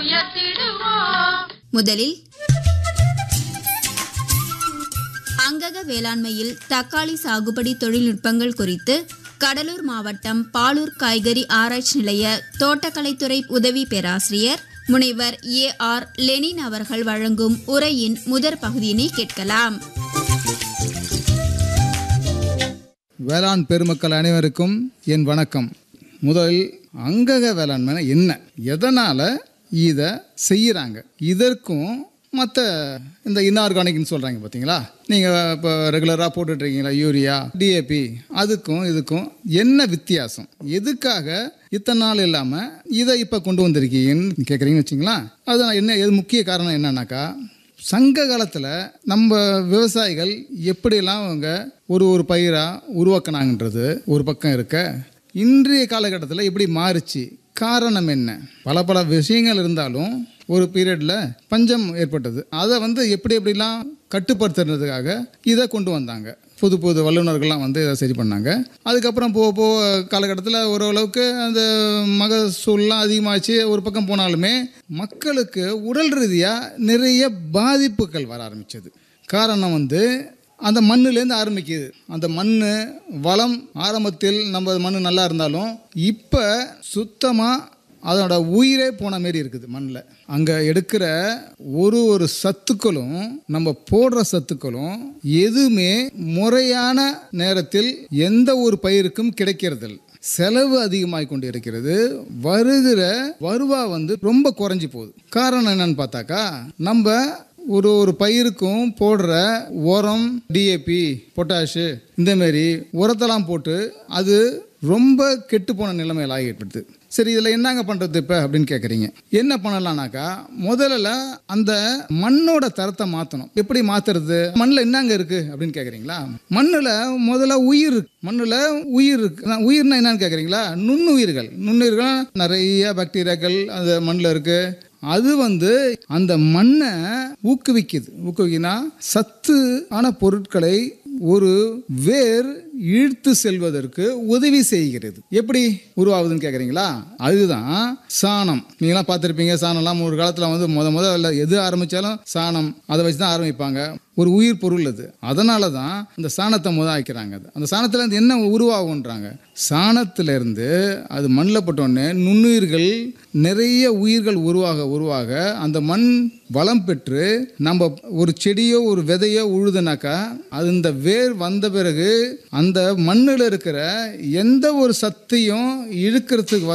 உயர்த்திடுவோம் முதலில் அங்கக வேளாண்மையில் தக்காளி சாகுபடி தொழில்நுட்பங்கள் குறித்து கடலூர் மாவட்டம் பாலூர் காய்கறி ஆராய்ச்சி நிலைய தோட்டக்கலைத்துறை உதவி பேராசிரியர் முனைவர் ஏ ஆர் லெனின் அவர்கள் வழங்கும் உரையின் முதற் பகுதியினை கேட்கலாம் வேளாண் பெருமக்கள் அனைவருக்கும் என் வணக்கம் முதலில் அங்கக வேளாண்மை என்ன எதனால் இதை செய்கிறாங்க இதற்கும் மற்ற இந்த இன்ஆர்கானிக்னு சொல்கிறாங்க பார்த்தீங்களா நீங்கள் இப்போ ரெகுலராக போட்டுட்ருக்கீங்களா யூரியா டிஏபி அதுக்கும் இதுக்கும் என்ன வித்தியாசம் எதுக்காக இத்தனை நாள் இல்லாமல் இதை இப்போ கொண்டு வந்திருக்கீங்கன்னு கேட்குறீங்கன்னு வச்சிங்களா அது என்ன எது முக்கிய காரணம் என்னன்னாக்கா சங்க காலத்தில் நம்ம விவசாயிகள் எப்படியெல்லாம் அவங்க ஒரு ஒரு பயிராக உருவாக்குனாங்கன்றது ஒரு பக்கம் இருக்க இன்றைய காலகட்டத்தில் இப்படி மாறுச்சு காரணம் என்ன பல பல விஷயங்கள் இருந்தாலும் ஒரு பீரியடில் பஞ்சம் ஏற்பட்டது அதை வந்து எப்படி எப்படிலாம் கட்டுப்படுத்துறதுக்காக இதை கொண்டு வந்தாங்க புது புது வல்லுநர்கள்லாம் வந்து இதை சரி பண்ணாங்க அதுக்கப்புறம் போக போக காலகட்டத்தில் ஓரளவுக்கு அந்த மகசூல்லாம் அதிகமாச்சு ஒரு பக்கம் போனாலுமே மக்களுக்கு உடல் ரீதியாக நிறைய பாதிப்புகள் வர ஆரம்பிச்சது காரணம் வந்து அந்த மண்ணுலேருந்து ஆரம்பிக்குது அந்த மண் வளம் ஆரம்பத்தில் நம்ம மண் நல்லா இருந்தாலும் இப்போ சுத்தமாக அதோட உயிரே போன மாரி இருக்குது மண்ணில் அங்கே எடுக்கிற ஒரு ஒரு சத்துக்களும் நம்ம போடுற சத்துக்களும் எதுவுமே முறையான நேரத்தில் எந்த ஒரு பயிருக்கும் கிடைக்கிறதில்ல செலவு அதிகமாகி கொண்டு இருக்கிறது வருகிற வருவா வந்து ரொம்ப குறைஞ்சி போகுது காரணம் என்னன்னு பார்த்தாக்கா நம்ம ஒரு ஒரு பயிருக்கும் போடுற உரம் டிஏபி பொட்டாஷு இந்தமாரி உரத்தெல்லாம் போட்டு அது ரொம்ப கெட்டு போன நிலைமையில் ஆகி ஏற்படுது சரி இதில் என்னங்க பண்ணுறது இப்போ அப்படின்னு கேட்குறீங்க என்ன பண்ணலாம்னாக்கா முதல்ல அந்த மண்ணோட தரத்தை மாற்றணும் எப்படி மாற்றுறது மண்ணில் என்னங்க இருக்குது அப்படின்னு கேட்குறீங்களா மண்ணில் முதல்ல உயிர் இருக்கு மண்ணில் உயிர் இருக்கு அதான் உயிர்னா என்னன்னு கேட்குறீங்களா நுண்ணுயிர்கள் நுண்ணுயிர்கள் நிறைய பாக்டீரியாக்கள் அந்த மண்ணில் இருக்குது அது வந்து அந்த மண்ணை ஊக்குவிக்குது ஊக்குவிக்குன்னா சத்து ஆன பொருட்களை ஒரு வேர் இழுத்து செல்வதற்கு உதவி செய்கிறது எப்படி உருவாகுதுன்னு கேட்குறீங்களா அதுதான் சாணம் நீங்களாம் பார்த்துருப்பீங்க சாணம்லாம் ஒரு காலத்தில் வந்து முத முதல்ல எது ஆரம்பித்தாலும் சாணம் அதை வச்சு தான் ஆரம்பிப்பாங்க ஒரு உயிர் பொருள் அது அதனால தான் அந்த சாணத்தை முத ஆக்கிறாங்க அது அந்த சாணத்துலேருந்து என்ன உருவாகுன்றாங்க சாணத்திலேருந்து அது மண்ணில் பட்டோடனே நுண்ணுயிர்கள் நிறைய உயிர்கள் உருவாக உருவாக அந்த மண் வளம் பெற்று நம்ம ஒரு செடியோ ஒரு விதையோ உழுதுனாக்கா அது இந்த வேர் வந்த பிறகு அந்த மண்ணில் இருக்கிற எந்த ஒரு சத்தையும் இழுக்கிறதுக்கு